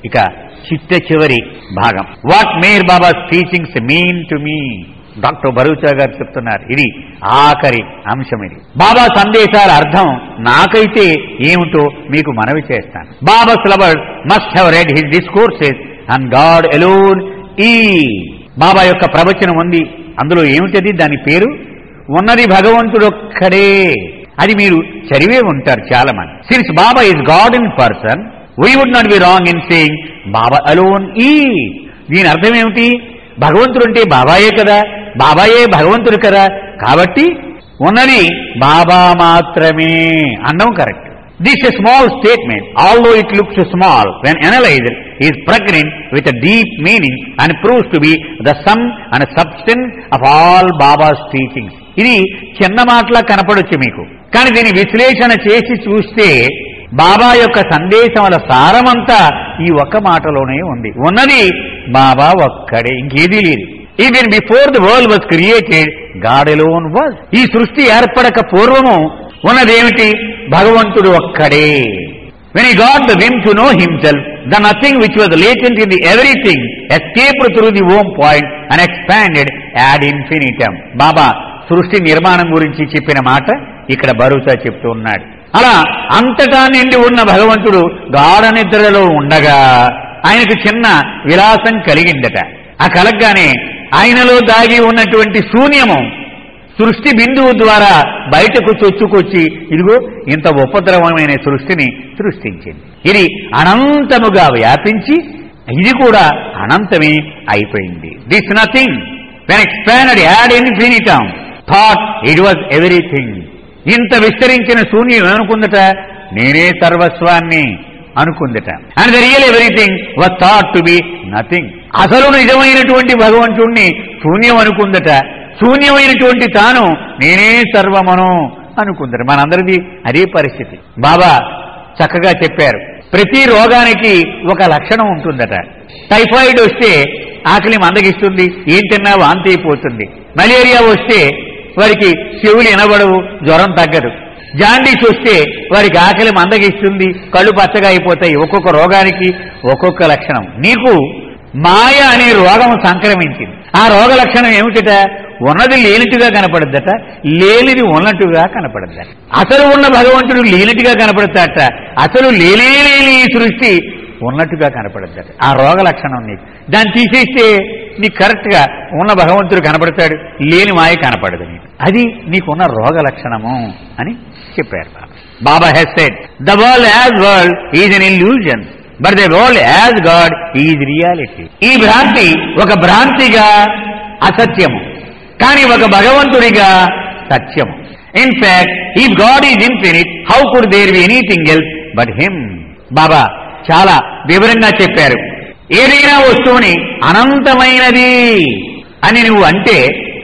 ఇక చిట్ట చివరి భాగం what Meher Baba teachings mean to me doctor Bharucha garu చెప్తున్నారు ఇది ఆఖరి అంశం ఇది బాబా సందేశాల అర్థం నాకైతే ఏమిటో మీకు మనవి చేస్తాను Baba syllabus must have read his discourses and God alone ఈ బాబా యొక్క ప్రవచనం ఉంది అందులో ఏమిటది దాని పేరు ఉన్నది భగవంతుడొక్కడే అది మీరు చదివే ఉంటారు చాలా మంది since Baba is God in person we would not be wrong in saying Baba alone ఈ దీని అర్థం ఏమిటి భగవంతుడు అంటే బాబాయే కదా బాబాయే భగవంతుడు కదా కాబట్టి ఉన్నది బాబా మాత్రమే అనడం correct this a small statement although it looks small when analysed is pregnant with deep meaning and proves to be the sum and substance of all Baba's teachings ఇది చిన్న మాటలా కనపడొచ్చు మీకు కానీ దీని విశ్లేషణ చేసి చూస్తే బాబా యొక్క సందేశముల సారమంతా ఈ ఒక్క మాటలోనే ఉంది ఉన్నది బాబా ఒక్కడే ఇంకేదీ లేదు even before the world was created God alone was ఈ సృష్టి ఏర్పడక పూర్వము ఉన్నదేమిటి భగవంతుడు ఒక్కడే వెన్ ఈ God the whim to know himself the nothing which was latent in the everything escaped through the Om point and expanded ad infinitum Baba సృష్టి నిర్మాణం గురించి చెప్పిన మాట ఇక్కడ భరోసా చెప్తూ ఉన్నాడు అలా అంతటా నిండి ఉన్న భగవంతుడు గాఢ నిద్రలో ఉండగా ఆయనకు చిన్న విలాసం కలిగిందట ఆ కలగ్గానే ఆయనలో దాగి ఉన్నటువంటి శూన్యము సృష్టి బిందువు ద్వారా బయటకు చొచ్చుకొచ్చి ఇదిగో ఇంత ఉపద్రవమైన సృష్టిని సృష్టించింది ఇది అనంతముగా వ్యాపించి ఇది కూడా అనంతమే అయిపోయింది this nothing when expanded ad infinitum thought it was everything ఇంత విస్తరించిన శూన్యం ఏమనుకుందట నేనే సర్వస్వాన్ని అనుకుందట and the real everything was thought to be nothing అసలు నిజమైనటువంటి భగవంతుణ్ణి శూన్యం అనుకుందట శూన్యమైనటువంటి తాను నేనే సర్వమను అనుకుందట మనందరిది అదే పరిస్థితి బాబా చక్కగా చెప్పారు ప్రతి రోగానికి ఒక లక్షణం ఉంటుందట టైఫాయిడ్ వస్తే ఆకలి మందగిస్తుంది ఏం తిన్నా వాంతి అయిపోతుంది మలేరియా వస్తే వారికి చెవులు వినబడవు జ్వరం తగ్గదు జాండీస్ వస్తే వారికి ఆకలి మందగిస్తుంది కళ్ళు పచ్చగా అయిపోతాయి ఒక్కొక్క రోగానికి ఒక్కొక్క లక్షణం నీకు మాయ అనే రోగం సంక్రమించింది ఆ రోగ లక్షణం ఏమిటట ఉన్నది లేనిట్టుగా కనపడద్దట లేనిది ఉన్నట్టుగా కనపడద్దట అసలు ఉన్న భగవంతుడు లేనిట్టుగా కనపడతాట అసలు లేనే లేని ఈ సృష్టి ఉన్నట్టుగా కనపడద్దట ఆ రోగ లక్షణం నీకు దాన్ని తీసేస్తే నీకు కరెక్ట్ గా ఉన్న భగవంతుడు కనపడతాడు లేని మాయ కనపడదు నీకు అది నీకున్న రోగ లక్షణము అని చెప్పారు Baba Baba he's said the world as world is an illusion but the world as God is reality ఈ భ్రాంతి ఒక భ్రాంతిగా అసత్యము కానీ ఒక భగవంతుడిగా సత్యము ఇన్ఫాక్ట్ ఈ God is infinite how could there be anything else but him Baba చాలా వివరంగా చెప్పారు ఏదైనా వస్తువుని అనంతమైనది అని నువ్వు అంటే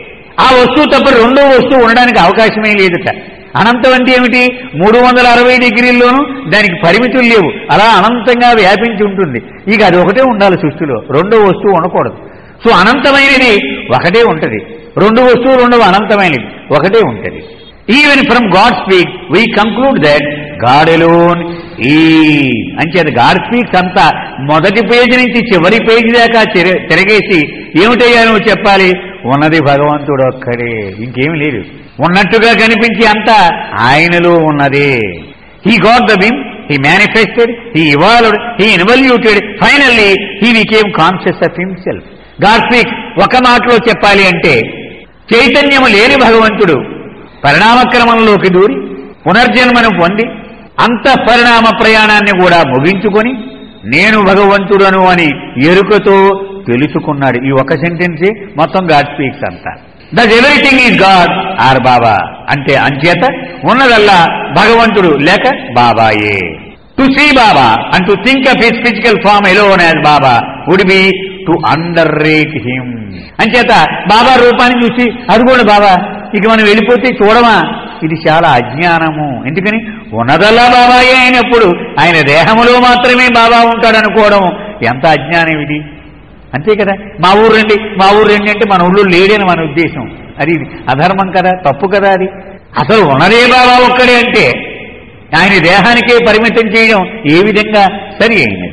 ఆ వస్తువు తప్ప రెండో వస్తువు ఉండడానికి అవకాశమే లేదట అనంతం అంటే ఏమిటి మూడు వందల అరవై డిగ్రీల్లోనూ దానికి పరిమితులు లేవు అలా అనంతంగా వ్యాపించి ఉంటుంది ఇక అది ఒకటే ఉండాలి సృష్టిలో రెండో వస్తువు ఉండకూడదు సో అనంతమైనది ఒకటే ఉంటది రెండు వస్తువులు ఉండవు అనంతమైనది ఒకటే ఉంటది even from God speak we conclude that God alone ఈ అంచేది గాడ్ స్పీక్స్ అంతా మొదటి పేజీ నుంచి చివరి పేజీ దాకా తిర- తిరగేసి ఏమిటయ్యా నువ్వు చెప్పాలి ఉన్నది భగవంతుడు ఒక్కడే ఇంకేం లేదు ఉన్నట్టుగా కనిపించి అంతా ఆయనలో ఉన్నదే he got the whim he manifested he evolved he involuted finally he became conscious of himself God speak ఒక మాటలో చెప్పాలి అంటే చైతన్యము లేని భగవంతుడు పరిణామక్రమంలోకి దూరి పునర్జన్మను పొంది అంత పరిణామ ప్రయాణాన్ని కూడా ముగించుకొని నేను భగవంతుడను అని ఎరుకతో తెలుసుకున్నాడు ఈ ఒక సెంటెన్సే మొత్తం గాడ్ స్పీక్స్ అంతా that everything is God or Baba అంటే అంచేత ఉన్నదల్లా భగవంతుడు లేక బాబాయే to see Baba and to think of his physical form alone as Baba would be to underrate him అంచేత బాబా రూపాన్ని చూసి అదిగోండి బాబా ఇక మనం వెళ్ళిపోతే చూడమా ఇది చాలా అజ్ఞానము ఎందుకని ఉన్నదల్లా బాబాయే అయినప్పుడు ఆయన దేహములో మాత్రమే బాబా ఉంటాడు అనుకోవడం ఎంత అజ్ఞానం ఇది అంతే కదా మా ఊరు రండి మా ఊరు రండి అంటే మన ఊళ్ళో లేడని మన ఉద్దేశం అది అధర్మం కదా తప్పు కదా అది అసలు ఉన్నదే బాబా ఒక్కడే అంటే ఆయన దేహానికే పరిమితం చేయడం ఏ విధంగా సరి అయినది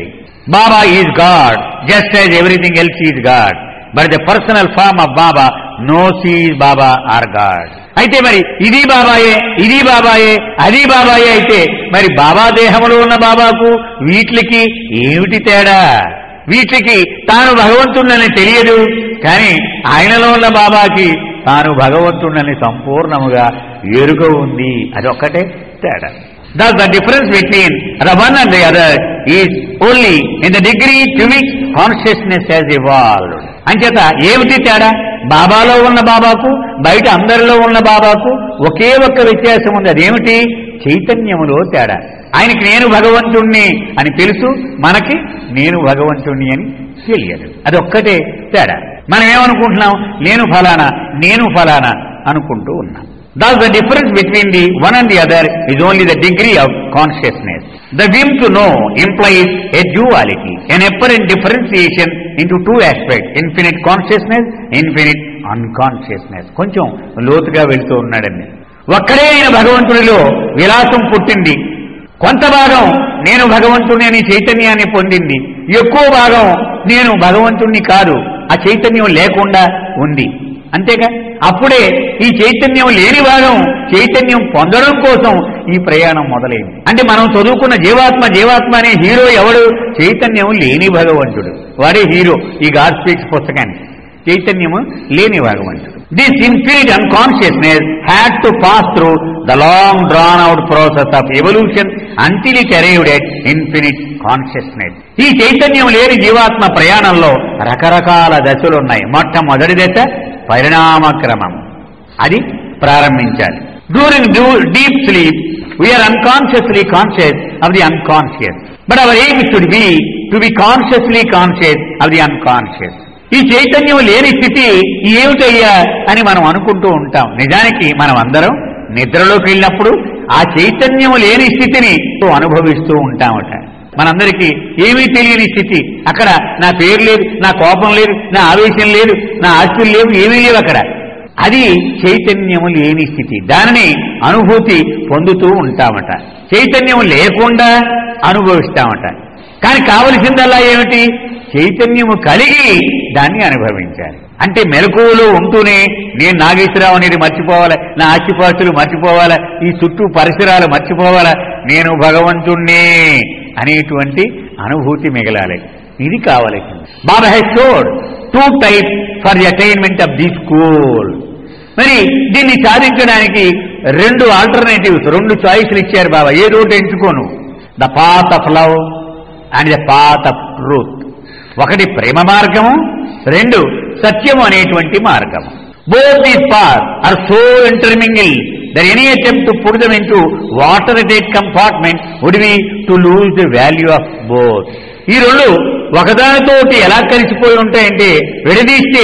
Baba is God just as everything else is God but the personal form of Baba knows is Baba or God అయితే మరి ఇది బాబాయే ఇది బాబాయే అది బాబాయే అయితే మరి బాబా దేహంలో ఉన్న బాబాకు వీటికి ఏమిటి తేడా వీటికి తాను భగవంతుడని తెలియదు కానీ ఆయనలో ఉన్న బాబాకి తాను భగవంతుడని సంపూర్ణముగా ఎరుక ఉంది అదొక్కటే తేడా Thus the difference between the one and the other is only in the degree to which consciousness has evolved. అంచేత ఏమిటి తేడా బాబాలో ఉన్న బాబాకు బయట అందరిలో ఉన్న బాబాకు ఒకే ఒక్క వ్యత్యాసం ఉంది అదేమిటి చైతన్యములో తేడా ఆయనకి నేను భగవంతుణ్ణి అని తెలుసు మనకి నేను భగవంతుణ్ణి అని తెలియదు అదొక్కటే తేడా మనం ఏమనుకుంటున్నాం నేను ఫలానా నేను ఫలానా అనుకుంటూ ఉన్నాం Thus the difference between the one and the other is only the degree of consciousness. The whim to know implies a duality, an apparent differentiation into two aspects, infinite consciousness, infinite unconsciousness. కొంచెం లోతుగా వెళ్తూ ఉన్నాడండి ఒక్కడే అయిన భగవంతుడిలో విలాసం పుట్టింది కొంత భాగం నేను భగవంతుని అని చైతన్యాన్ని పొందింది ఎక్కువ భాగం నేను భగవంతుణ్ణి కాదు ఆ చైతన్యం లేకుండా ఉంది అంతేగా అప్పుడే ఈ చైతన్యం లేని భాగం చైతన్యం పొందడం కోసం ఈ ప్రయాణం మొదలైంది అంటే మనం చదువుకున్న జీవాత్మ జీవాత్మ అనే హీరో ఎవడు చైతన్యం లేని భగవంతుడు వాడే హీరో ఈ గాడ్ స్పీక్స్ పుస్తకానికి చైతన్యము లేని భగవంతుడు this infinite unconsciousness had to pass through the long drawn out process of evolution until it arrived at infinite consciousness ఈ చైతన్యం లేని జీవాత్మ ప్రయాణంలో రకరకాల దశలున్నాయి మొట్టమొదటి దశ పరిణామక్రమం అది ప్రారంభించాలి during deep sleep we are unconsciously conscious of the unconscious but our aim should be to be consciously conscious of the unconscious ఈ చైతన్యం లేని స్థితి ఏమిటయ్యా అని మనం అనుకుంటూ ఉంటాం నిజానికి మనం అందరం నిద్రలోకి వెళ్ళినప్పుడు ఆ చైతన్యం లేని స్థితిని అనుభవిస్తూ ఉంటామట మనందరికీ ఏమీ తెలియని స్థితి అక్కడ నా పేరు లేదు నా కోపం లేదు నా ఆవేశం లేదు నా ఆస్తులు లేవు ఏమీ లేవు అక్కడ అది చైతన్యము లేని స్థితి దానిని అనుభూతి పొందుతూ ఉంటామట చైతన్యం లేకుండా అనుభవిస్తామట కానీ కావలసిందల్లా ఏమిటి చైతన్యము కలిగి దాన్ని అనుభవించాలి అంటే మెలకువలో ఉంటూనే నేను నాగేశ్వరరావు అనేది మర్చిపోవాలి నా ఆస్తిపాస్తులు మర్చిపోవాలా ఈ చుట్టూ పరిసరాలు మర్చిపోవాలా నేను భగవంతుణ్ణే అనేటువంటి అనుభూతి మిగలాలి ఇది కావలసింది Baba he's showed two type for the attainment of this goal మరి దీన్ని సాధించడానికి రెండు ఆల్టర్నేటివ్స్ రెండు చాయిస్లు ఇచ్చారు బాబా ఏదో ఒకటి ఎంచుకోను the path of love and the path of truth ఒకటి ప్రేమ మార్గము రెండు సత్యము అనేటువంటి మార్గము both these path are so intermingle that any attempt to put them into watertight compartment would be to lose the value of both ఈ రెండు ఒకదానితోటి ఎలా కలిసిపోయి ఉంటాయంటే విడదీస్తే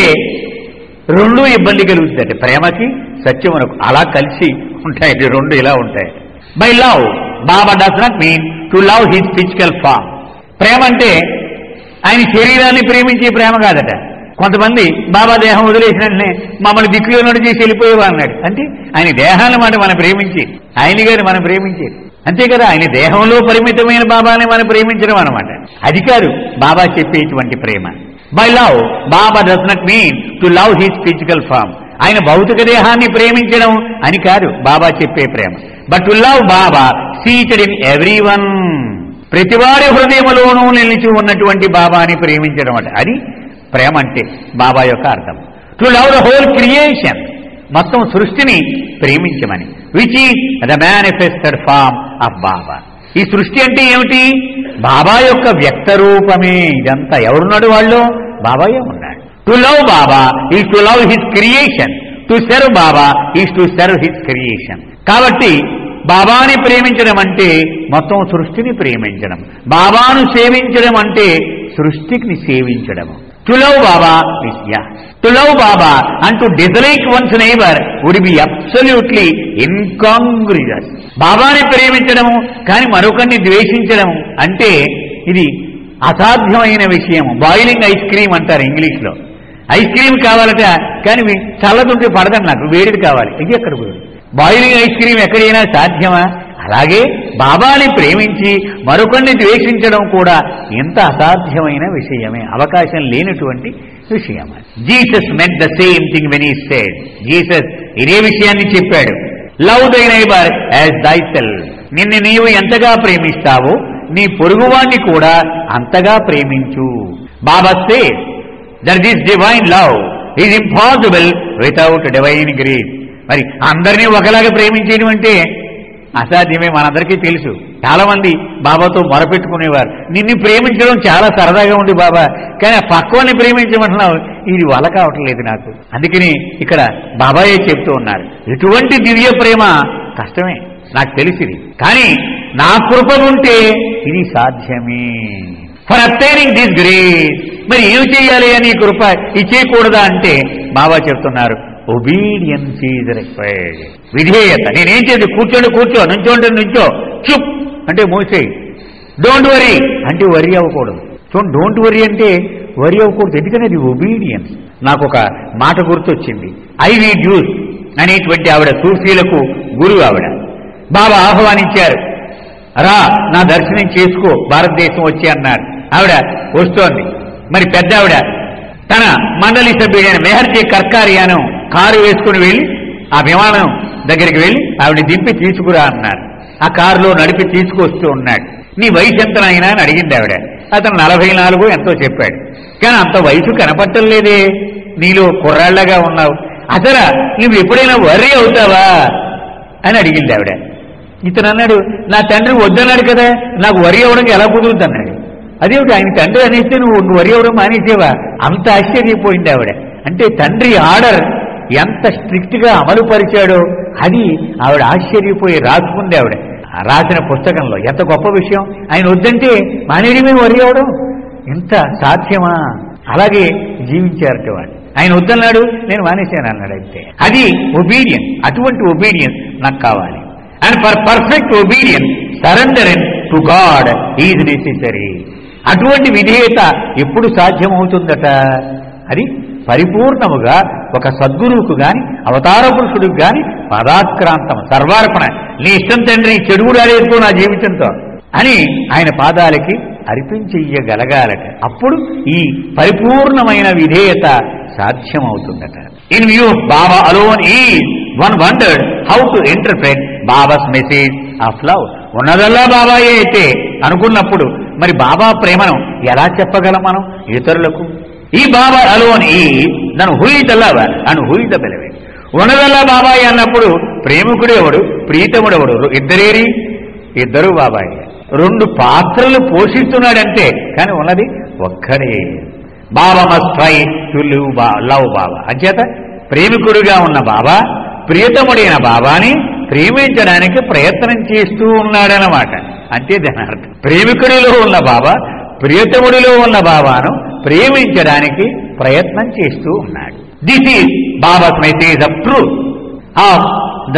రెండు ఇబ్బంది కలుగుతుంది ప్రేమకి సత్యమునకు అలా కలిసి ఉంటాయి ఈ రెండు ఇలా ఉంటాయి by love Baba does not mean to love his physical form ప్రేమ అంటే ఆయన శరీరాన్ని ప్రేమించే ప్రేమ కాదట కొంతమంది బాబా దేహం వదిలేసిన వెంటనే మమ్మల్ని దిక్కులోనడు చేసి వెళ్ళిపోయేవా అన్నాడు అంటే ఆయన దేహాన్ని మాట మనం ప్రేమించి ఆయన గారు మనం ప్రేమించేది అంతే కదా ఆయన దేహంలో పరిమితమైన బాబాని మనం ప్రేమించడం అనమాట అది కాదు బాబా చెప్పేటువంటి ప్రేమ by love Baba does not mean to love his physical form ఆయన భౌతిక దేహాన్ని ప్రేమించడం అని కాదు బాబా చెప్పే ప్రేమ but to love Baba seated in every one ప్రతివారి హృదయములోనూ నిలిచి ఉన్నటువంటి బాబాని ప్రేమించడం అంటే అది ప్రేమ అంటే బాబా యొక్క అర్థం to love the whole creation మొత్తం సృష్టిని ప్రేమించమని which is the manifested form of Baba ఈ సృష్టి అంటే ఏమిటి బాబా యొక్క వ్యక్త రూపమే ఇదంతా ఎవరున్నాడు వాళ్ళు బాబాయే ఉన్నాడు to love Baba is to love his creation to serve Baba is to serve his creation కాబట్టి బాబాని ప్రేమించడం అంటే మొత్తం సృష్టిని ప్రేమించడం బాబాను సేవించడం అంటే సృష్టిని సేవించడం టు లవ్ బాబా ఇస్ యా to love Baba and to dislike one's neighbour would be absolutely incongruous బాబాని ప్రేమించడము కానీ మరొకరిని ద్వేషించడం అంటే ఇది అసాధ్యమైన విషయం బాయిలింగ్ ఐస్ క్రీమ్ అంటారు ఇంగ్లీష్ లో ఐస్ క్రీమ్ కావాలట కానీ మీ చల్లదుంటే పడదని నాకు వేడిది కావాలి ఇది ఎక్కడ బాయిలింగ్ ఐస్ క్రీమ్ ఎక్కడైనా సాధ్యమా అలాగే బాబాని ప్రేమించి మరొకరిని ద్వేషించడం కూడా ఎంత అసాధ్యమైన విషయమే అవకాశం లేనటువంటి విషయం Jesus met the same thing when he said Jesus ఇదే విషయాన్ని చెప్పాడు లవ్ దై నైబర్ యాజ్ దై సెల్ నిన్ను నీవు ఎంతగా ప్రేమిస్తావో నీ పొరుగువాణ్ణి కూడా అంతగా ప్రేమించు Baba say that this divine love is impossible without divine grace మరి అందరినీ ఒకలాగా ప్రేమించేయడం అంటే అసాధ్యమే మనందరికీ తెలుసు చాలా మంది బాబాతో మొరపెట్టుకునేవారు నిన్ను ప్రేమించడం చాలా సరదాగా ఉంది బాబా కానీ ఆ పక్వాన్ని ప్రేమించమంటున్నావు ఇది వల కావట్లేదు నాకు అందుకని ఇక్కడ బాబాయే చెప్తూ ఉన్నారు ఎటువంటి దివ్య ప్రేమ కష్టమే నాకు తెలిసింది కానీ నా కృప ఉంటే ఇది సాధ్యమే ఫర్ అప్టైనింగ్ దిస్ గ్రేస్ మరి ఏం చేయాలి అని ఈ కృప ఇచ్చేయకూడదా అంటే బాబా చెప్తున్నారు ఒబీడియన్స్ ఈజ్ రిక్వైర్డ్ విధేయత నేనేం చేసి కూర్చోండి కూర్చో నుంచోండి నుంచో చుప్ అంటే మూసేయి డోంట్ వరీ అంటే వరి అవ్వకూడదు చూడండి డోంట్ వరీ అంటే వరి అవ్వకూడదు ఎందుకంటే అది ఒబీడియన్స్ నాకు ఒక మాట గుర్తొచ్చింది ఐవి జ్యూస్ అనేటువంటి ఆవిడ సూఫీలకు గురువు ఆవిడ బాబా ఆహ్వానించారు రా నా దర్శనం చేసుకో భారతదేశం వచ్చి అన్నారు ఆవిడ వస్తోంది మరి పెద్ద ఆవిడ తన మండలి సభ్యుడైన మెహర్జీ కర్కారియాను కారు వేసుకుని వెళ్ళి ఆ విమానం దగ్గరికి వెళ్ళి ఆవిడ దింపి తీసుకురా అన్నారు ఆ కారులో నడిపి తీసుకొస్తూ ఉన్నాడు నీ వయసు ఎంత నాయనా అని అడిగింది ఆవిడ అతను నలభై నాలుగు ఎంతో చెప్పాడు కానీ అంత వయసు కనపట్టం లేదే నీలో కుర్రాళ్లగా ఉన్నావు అసలు నువ్వు ఎప్పుడైనా వర్రీ అవుతావా అని అడిగింది ఆవిడ ఇతను అన్నాడు నా తండ్రి వద్దన్నాడు కదా నాకు వరి అవ్వడానికి ఎలా కుదురుతుంది అన్నాడు అదేమిటి ఆయన తండ్రి అనేస్తే నువ్వు నువ్వు వరి అవ్వడం మానేసేవా అంత ఆశ్చర్యపోయింది ఆవిడ అంటే తండ్రి ఆర్డర్ ఎంత స్ట్రిక్ట్ గా అమలు పరిచాడో అది ఆవిడ ఆశ్చర్యపోయి రాసుకుంది ఆవిడ ఆ రాసిన పుస్తకంలో ఎంత గొప్ప విషయం ఆయన వద్దంటే మానేయడమే వరి అవడం ఎంత సాధ్యమా అలాగే జీవించారట వాడు ఆయన వద్దన్నాడు నేను మానేశాను అన్నాడు అంతే అది ఒబీడియన్స్ అటువంటి ఒబీడియన్స్ నాకు కావాలి and for perfect obedience surrender to God is necessary అటువంటి విధేయత ఎప్పుడు సాధ్యమవుతుందట అది పరిపూర్ణముగా ఒక సద్గురువుకు గాని అవతార పురుషుడికి గాని పదాక్రాంతం సర్వార్పణ నీ ఇష్టం తండ్రి చెడుగుడు ఆడేసుకో నా జీవితంతో అని ఆయన పాదాలకి అర్పించెయ్యగలగాలట అప్పుడు ఈ పరిపూర్ణమైన విధేయత సాధ్యమవుతుందట in view Baba alone is one wondered how to interpret Baba's message of love ఉన్నదల్లా బాబాయే అయితే అనుకున్నప్పుడు మరి బాబా ప్రేమను ఎలా చెప్పగలం మనం ఇతరులకు ఈ బాబా అలోన్ ఈ నన్ను who is love and who is the beloved ఉన్నదల్లా బాబాయ్ అన్నప్పుడు ప్రేమికుడు ఎవడు ప్రీతముడు ఎవడు ఇద్దరేరి ఇద్దరు బాబాయ్ రెండు పాత్రలు పోషిస్తున్నాడంటే కానీ ఉన్నది ఒక్కడే Baba must try to live బా లవ్ బాబా అంచేత ప్రేమికుడిగా ఉన్న బాబా ప్రియతముడైన బాబాని ప్రేమించడానికి ప్రయత్నం చేస్తూ ఉన్నాడనమాట అంతే దాని అర్థం ప్రేమికుడిలో ఉన్న బాబా ప్రియతముడిలో ఉన్న బాబాను ప్రేమించడానికి ప్రయత్నం చేస్తూ ఉన్నాడు this is Baba's message of truth of the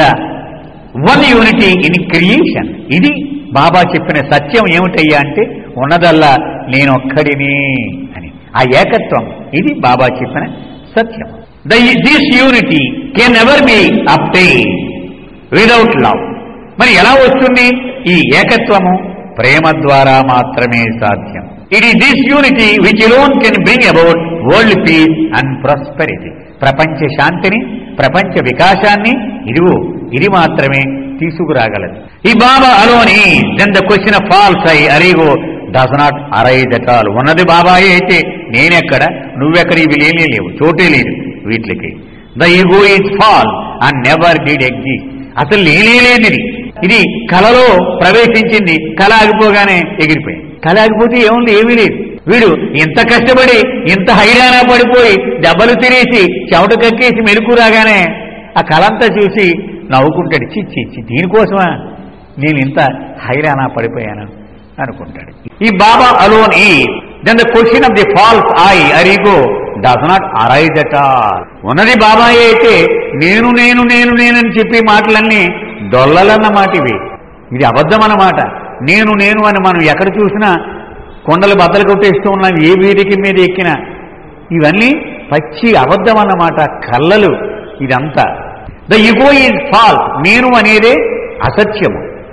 one unity in creation ఇది బాబా చెప్పిన సత్యం ఏమిటయ్యా అంటే ఉన్నదల్లా నేనొక్కడిని అని ఆ ఏకత్వం ఇది బాబా చెప్పిన సత్యం the this unity can ever be obtain without love మరి ఎలా వస్తుంది ఈ ఏకత్వము ప్రేమ ద్వారా మాత్రమే సాధ్యం it is this unity which alone can bring about world peace and prosperity ప్రపంచ శాంతిని ప్రపంచ వికాసాన్ని ఇదిగో ఇది మాత్రమే తీసుకురాగలదు ఈ Baba alone then the question of false I or ego does not arise at all ఉన్నది బాబాయే అయితే నేనెక్కడ నువ్వెక్కడ ఇవి లేనే లేవు చోటే లేదు వీటికి the ego is fall and never did exist అసలు లేనే లేదు ఇది ఇది కళలో ప్రవేశించింది కళ ఆగిపోగానే ఎగిరిపోయింది కళ ఆగిపోతే ఏముంది ఏమీ లేదు వీడు ఇంత కష్టపడి ఇంత హైరానా పడిపోయి దెబ్బలు తినేసి చెమట కక్కేసి మెరుకు రాగానే ఆ కళంతా చూసి నవ్వుకుంటాడు చి చి చి దీనికోసమా నేను ఇంత హైరానా పడిపోయాను అనుకుంటాడు ఈ Baba alone is then the question of the false I or ego does not arise at all ఉన్నది బాబాయే అయితే నేను నేను నేను నేనని చెప్పే మాటలన్నీ డొల్లలన్నమాట ఇవి ఇది అబద్ధం అన్నమాట నేను నేను అని మనం ఎక్కడ చూసినా కొండలు బద్దలు కొట్టేస్తూ ఉన్నాం ఏ వీధికి మీద ఎక్కినా ఇవన్నీ పచ్చి అబద్ధం అన్నమాట కళ్ళలు ఇదంతా ద ఇగో ఈజ్ ఫాల్స్ నేను అనేదే అసత్యము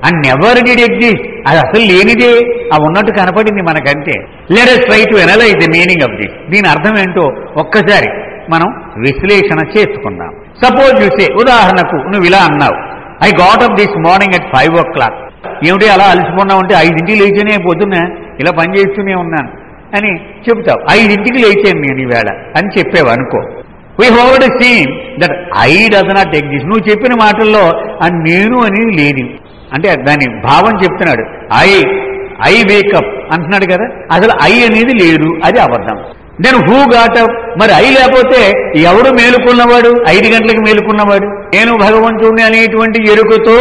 అండ్ నెవర్ డిడ్ ఎగ్జిస్ట్ అది అసలు లేనిదే ఆ ఉన్నట్టు కనపడింది మనకంటే let us try to analyse the meaning of this దీని అర్థం ఏంటో ఒక్కసారి మనం విశ్లేషణ చేసుకుందాం సపోజ్ చూసే ఉదాహరణకు నువ్వు ఇలా అన్నావు I got up this morning at five o'clock ఏమిటి అలా అలసిపోన్నావు అంటే ఐదింటికి లేచేనే పొద్దున్న ఇలా పని చేస్తూనే ఉన్నాను అని చెబుతావు ఐదింటికి లేచాను నేను ఈవేళ అని చెప్పావు అనుకో వీ హోవర్డ్ seen that I does not exist నువ్వు చెప్పిన మాటల్లో ఆ నేను అనేది లేదు అంటే దాని భావం చెప్తున్నాడు ఐ ఐ వేకప్ అంటున్నాడు కదా అసలు ఐ అనేది లేదు అది అబద్ధం దెన్ హూ గాటప్ మరి ఐ లేకపోతే ఎవడు మేలుకున్నవాడు ఐదు గంటలకు మేలుకున్నవాడు నేను భగవంతుడిని అనేటువంటి ఎరుకతో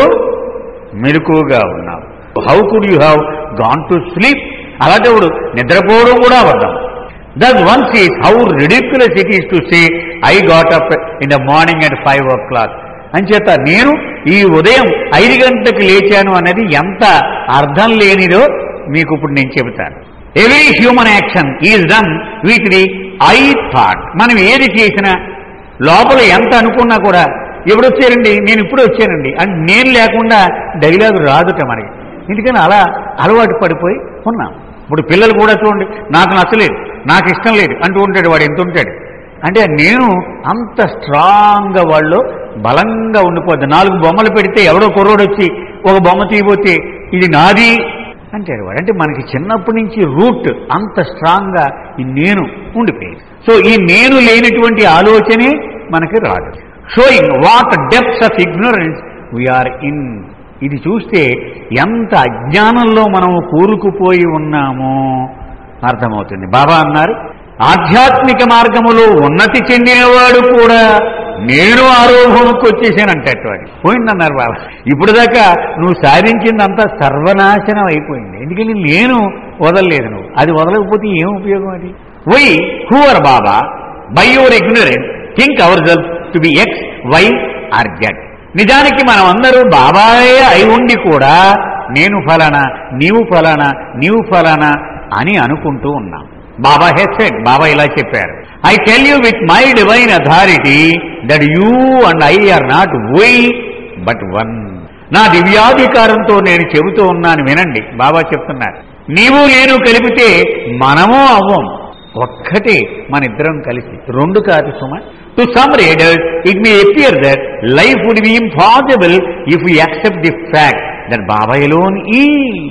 మెలకుగా ఉన్నావు how could you have gone to sleep అలాంటప్పుడు నిద్రపోవడం కూడా అబద్ధం that one sees how ridiculous it is to say I got up in the morning at five o'clock అంచేత నేను ఈ ఉదయం ఐదు గంటలకు లేచాను అనేది ఎంత అర్థం లేనిదో మీకు ఇప్పుడు నేను చెబుతాను every human action is done with the I thought మనం ఏది చేసినా లోపల ఎంత అనుకున్నా కూడా ఎప్పుడు వచ్చారండి నేను ఇప్పుడు వచ్చానండి అంటే నేను లేకుండా డైలాగ్ రాదుట మనకి ఎందుకని అలా అలవాటు పడిపోయి ఉన్నాం ఇప్పుడు పిల్లలు కూడా చూడండి నాకు నచ్చలేదు నాకు ఇష్టం లేదు అంటూ ఉంటాడు వాడు ఎంత ఉంటాడు అంటే నేను అంత స్ట్రాంగ్గా వాళ్ళు బలంగా ఉండిపోద్ది నాలుగు బొమ్మలు పెడితే ఎవడో కుర్రోడు వచ్చి ఒక బొమ్మ తీయబోతే ఇది నాది అంటాడు వాడు అంటే మనకి చిన్నప్పటి నుంచి రూట్ అంత స్ట్రాంగ్గా ఈ నేను ఉండిపోయింది సో ఈ నేను లేనటువంటి ఆలోచనే మనకి రాదు showing what depths of ignorance we are in ఇది చూస్తే ఎంత అజ్ఞానంలో మనం కూరుకుపోయి ఉన్నామో అర్థమవుతుంది బాబా అన్నారు ఆధ్యాత్మిక మార్గములో ఉన్నతి చెందినవాడు కూడా నేను ఆరోహణకు వచ్చేసానంటట్టు వాడు పోయిందన్నారు బాబా ఇప్పుడు దాకా నువ్వు సాధించిందంతా సర్వనాశనం అయిపోయింది ఎందుకని నేను వదలలేదు నువ్వు అది వదలకపోతే ఏం ఉపయోగం అది why who are Baba by your ignorance think our self to be X Y or Z నిజానికి మనం అందరూ బాబాయే అయి ఉండి కూడా నేను ఫలానా నీవు ఫలానా నీవు ఫలానా అని అనుకుంటూ ఉన్నాం బాబా హెసెడ్ బాబా ఇలా చెప్పారు I tell you with my divine authority that you and I are not we but one నా దివ్యాధికారంతో నేను చెబుతూ ఉన్నాను వినండి బాబా చెప్తున్నారు నీవు నేను కలిపితే మనము అవ్వం ఒక్కటే మన ఇద్దరం కలిసి రెండు కాదు సుమ to some readers it may appear that life would be impossible if you accept the fact that Baba alone is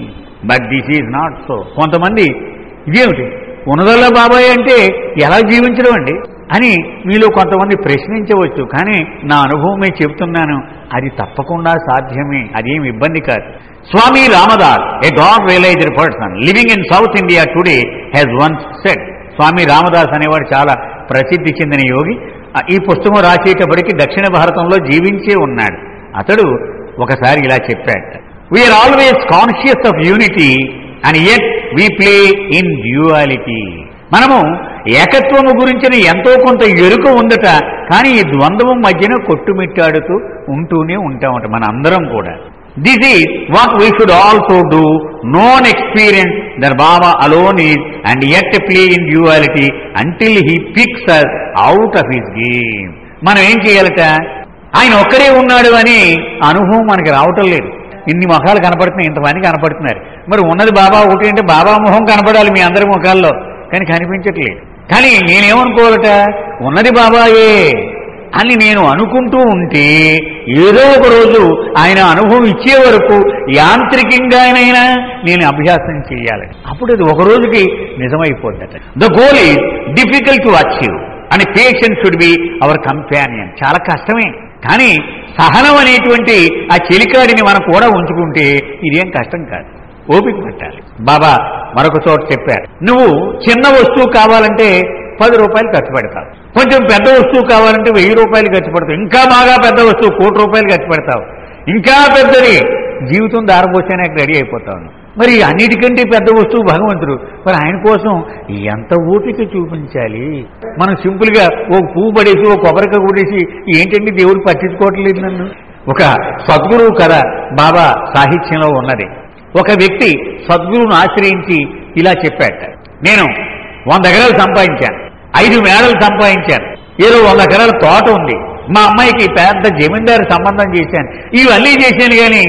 but this is not so కొంతమంది ఇదేమిటి ఉన్నదల్లా బాబాయ్ అంటే ఎలా జీవించడం అండి అని మీలో కొంతమంది ప్రశ్నించవచ్చు కానీ నా అనుభవమే చెబుతున్నాను అది తప్పకుండా సాధ్యమే అదేం ఇబ్బంది కాదు Swami Ramdas a God realised person living in South India today has once said Swami Ramdas అనేవాడు చాలా ప్రసిద్ధి చెందిన యోగి ఆ, ఈ పుస్తకం రాసేటప్పటికి దక్షిణ భారతంలో జీవించే ఉన్నాడు అతడు ఒకసారి ఇలా చెప్పాడు we are always conscious of unity and yet we play in duality మనము ఏకత్వము గురించిన ఎంతో కొంత ఎరుక ఉందట కానీ ఈ ద్వంద్వం మధ్యన కొట్టుమిట్టాడుతూ ఉంటూనే ఉంటామట మన అందరం కూడా this is what we should also do know experience that Baba alone is and yet play in duality until he picks us out of his game మనం ఏం చేయాలట ఆయన ఒక్కడే ఉన్నాడు అని అనుభవం మనకి రావటం లేదు ఇన్ని ముఖాలు కనపడుతున్నాయి ఇంతమంది కనపడుతున్నారు మరి ఉన్నది బాబా ఒకటి అంటే బాబా ముఖం కనపడాలి మీ అందరి ముఖాల్లో కానీ కనిపించట్లేదు కానీ నేనేమనుకోవాలట ఉన్నది బాబాయే అని నేను అనుకుంటూ ఉంటే ఏదో ఒక రోజు ఆయన అనుభవం ఇచ్చే వరకు యాంత్రికంగానైనా నేను అభ్యాసం చేయాలి అప్పుడు అది ఒక రోజుకి నిజమైపోద్దట the goal is difficult to achieve అని patience should be our companion చాలా కష్టమే కానీ సహనం అనేటువంటి ఆ చెలికాడిని మనం కూడా ఉంచుకుంటే ఇదేం కష్టం కాదు ఓపిక పట్టాలి బాబా మరొక చోట చెప్పారు నువ్వు చిన్న వస్తువు కావాలంటే పది రూపాయలు ఖర్చు పెడతావు కొంచెం పెద్ద వస్తువు కావాలంటే వెయ్యి రూపాయలు ఖర్చు పెడతావు ఇంకా బాగా పెద్ద వస్తువు కోటి రూపాయలు ఖర్చు పెడతావు ఇంకా పెద్దది జీవితం దారపోసేనాక రెడీ అయిపోతావు మరి అన్నిటికంటే పెద్ద వస్తువు భగవంతుడు మరి ఆయన కోసం ఎంత ఓపిక చూపించాలి మనం సింపుల్ గా ఓ పువ్వు పడేసి ఓ కొబ్బరికాయ కొట్టేసి ఏంటండి దేవుడు పట్టించుకోవట్లేదు నన్ను ఒక సద్గురువు కథ బాబా సాహిత్యంలో ఉన్నది ఒక వ్యక్తి సద్గురువును ఆశ్రయించి ఇలా చెప్పాట నేను వంద ఎకరాలు సంపాదించాను ఐదు మేడలు సంపాదించాను ఏదో వంద ఎకరాల తోట ఉంది మా అమ్మాయికి పెద్ద జమీందారు సంబంధం చేశాను ఇవన్నీ చేశాను కానీ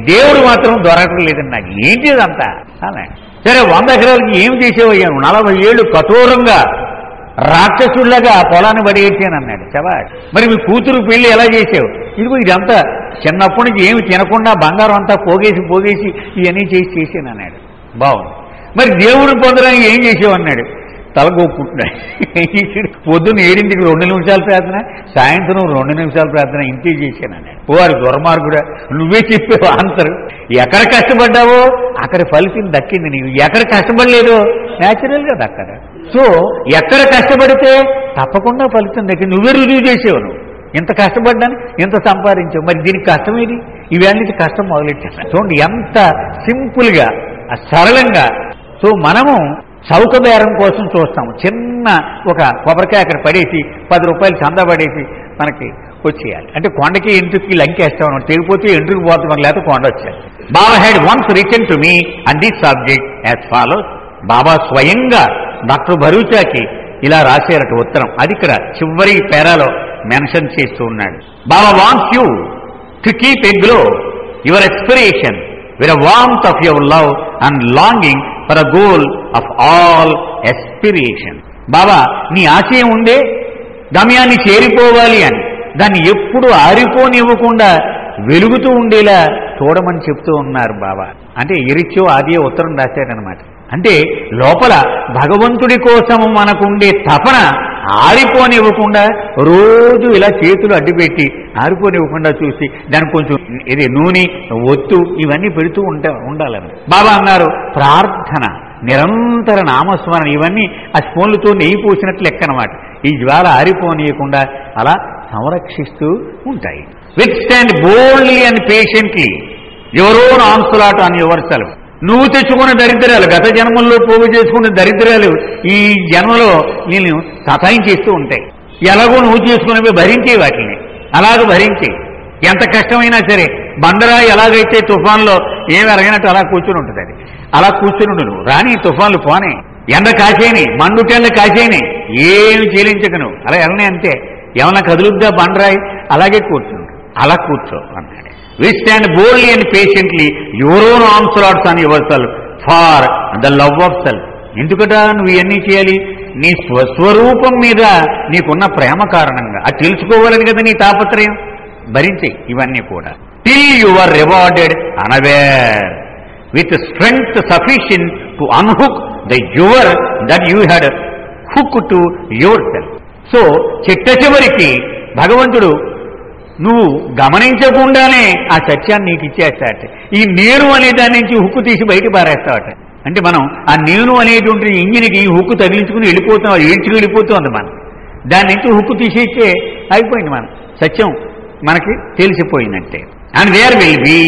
దేవుడు మాత్రం దొరకడం లేదండి నాకు ఏంటి ఇదంతా అన్నాడు సరే వంద ఎకరాలకి ఏం చేసేవయ్యాను నలభై ఏళ్ళు కఠోరంగా రాక్షసుడిలాగా ఆ పొలాన్ని పడేసాను అన్నాడు చవాడు మరి మీ కూతురు పెళ్లి ఎలా చేసావు ఇదిగో ఇదంతా చిన్నప్పటి నుంచి ఏమి తినకుండా బంగారం అంతా పోగేసి పోగేసి ఇవన్నీ చేసి చేసాను అన్నాడు బాగుంది మరి దేవుడిని పొందడానికి ఏం చేసావు అన్నాడు తలగొక్కుంటున్నాడు పొద్దున్న ఏడింటికి రెండు నిమిషాలు ప్రార్థన సాయంత్రం రెండు నిమిషాలు ప్రార్థన ఇంతే చేశాను అన్నాడు ఓ వారి దుర్మార్గుడా నువ్వే చెప్పావు ఆన్సర్ ఎక్కడ కష్టపడ్డావో అక్కడ ఫలితం దక్కింది నీవు ఎక్కడ కష్టపడలేదో న్యాచురల్ గా దక్కదా సో ఎక్కడ కష్టపడితే తప్పకుండా ఫలితం దక్కింది నువ్వే రుజువు చేసావు నువ్వు ఇంత కష్టపడ్డాను ఇంత సంపాదించావు మరి దీనికి కష్టం ఏది ఇవన్నీ కష్టం మొదలెట్టాను చూడండి ఎంత సింపుల్ గా ఆ సరళంగా సో మనము చౌక బేరం కోసం చూస్తాము చిన్న ఒక కొబ్బరికాయ అక్కడ పడేసి పది రూపాయలు చందా పడేసి మనకి వచ్చేయాలి అంటే కొండకి ఎంట్రుకి లంకేస్తాం తెగిపోతే ఎంట్రుకు పోతాం లేకపోతే కొండ వచ్చేయాలి Baba had once written to me and this subject as follows Baba స్వయంగా డాక్టర్ భరూచాకి ఇలా రాశారట ఉత్తరం అది ఇక్కడ చివరి పేరాలో మెన్షన్ చేస్తూ ఉన్నాడు Baba wants you to keep a glow your aspiration with a warmth of your love and longing for a goal of all aspiration. Baba నీ ఆశయం ఉందే గమ్యాన్ని చేరిపోవాలి అని దాన్ని ఎప్పుడు ఆరిపోనివ్వకుండా వెలుగుతూ ఉండేలా చూడమని చెప్తూ ఉన్నారు బాబా అంటే ఇరిచో ఆదియో ఉత్తరం రాశారనమాట అంటే లోపల భగవంతుడి కోసం మనకుండే తపన ఆరిపోనివ్వకుండా రోజు ఇలా చేతులు అడ్డుపెట్టి ఆరిపోనివ్వకుండా చూసి దానికి కొంచెం ఇది నూనె ఒత్తు ఇవన్నీ పెడుతూ ఉంటా ఉండాలని బాబా అన్నారు ప్రార్థన నిరంతర నామస్మరణ ఇవన్నీ ఆ స్పూన్లతో నెయ్యి పూసినట్లు లెక్క అనమాట ఈ జ్వాల ఆరిపోనీయకుండా అలా సంరక్షిస్తూ ఉంటాయి withstand boldly and patiently ఎవరో ఆన్సులాట్ ఆన్ యువర్ సెల్ఫ్ నువ్వు తెచ్చుకున్న దరిద్రాలు గత జన్మల్లో పోగు చేసుకున్న దరిద్రాలు ఈ జన్మలో నేను సతాయించేస్తూ ఉంటాయి ఎలాగో నువ్వు చేసుకున్నవి భరించే వాటిని అలాగ భరించి ఎంత కష్టమైనా సరే బండరా ఎలాగైతే తుఫాన్లో ఏమి అరగినట్టు అలా కూర్చుని ఉంటుంది అది అలా కూర్చుని ఉండు నువ్వు రాని తుఫాన్లు పోనే ఎండ కాసేని మండుటెండ కాసేని ఏమి చెల్లించక నువ్వు అలా వెళ్ళనే అంతే ఏమన్నా కదులుద్దా బండరాయి అలాగే కూర్చుండు అలా కూర్చో అన్నాడు withstand boldly and patiently your own onslaughts on your self for the love of self ఎందుకట నువ్వు ఇవన్నీ చేయాలి నీ స్వస్వరూపం మీద నీకున్న ప్రేమ కారణంగా అది తెలుసుకోవాలని కదా నీ తాపత్రయం భరించే ఇవన్నీ కూడా till you are rewarded unaware with strength sufficient to unhook the your that you had hook to your self so చిట్ట చివరికి భగవంతుడు నువ్వు గమనించకుండానే ఆ సత్యాన్ని నీకు ఇచ్చేస్తాట ఈ నేను అనే దాని నుంచి హుక్కు తీసి బయట పారేస్తావట అంటే మనం ఆ నేను అనేటువంటి ఇంజిన్కి హుక్కు తగిలించుకుని వెళ్ళిపోతాం ఏడ్చుకు వెళ్ళిపోతుంది మనం దాని నుంచి హుక్కు తీసేస్తే అయిపోయింది మనం సత్యం మనకి తెలిసిపోయిందంటే and where will be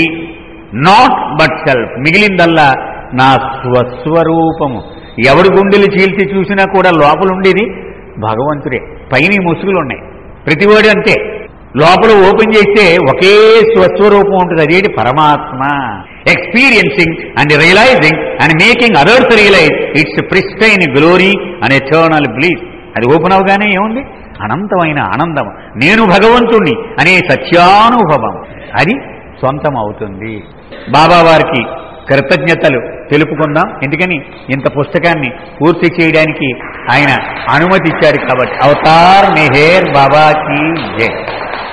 not but self మిగిలిందల్లా నా స్వస్వరూపము ఎవడి గుండెలు చీల్చి చూసినా కూడా లోపల ఉండేది భగవంతుడే పైన ఈ ముసుగులు ఉన్నాయి ప్రతివాడు అంతే లోపల ఓపెన్ చేస్తే ఒకే స్వస్వరూపం ఉంటుంది అదేంటి పరమాత్మ experiencing and realising and making others realise its pristine glory and eternal bliss అది ఓపెన్ అవగానే ఏముంది అనంతమైన ఆనందం నేను భగవంతుణ్ణి అనే సత్యానుభవం అది సొంతం అవుతుంది బాబా వారికి కృతజ్ఞతలు తెలుపుకుందాం ఎందుకని ఇంత పుస్తకాన్ని పూర్తి చేయడానికి ఆయన అనుమతి ఇచ్చారు కాబట్టి అవతార్ మెహేర్ బాబాకి జై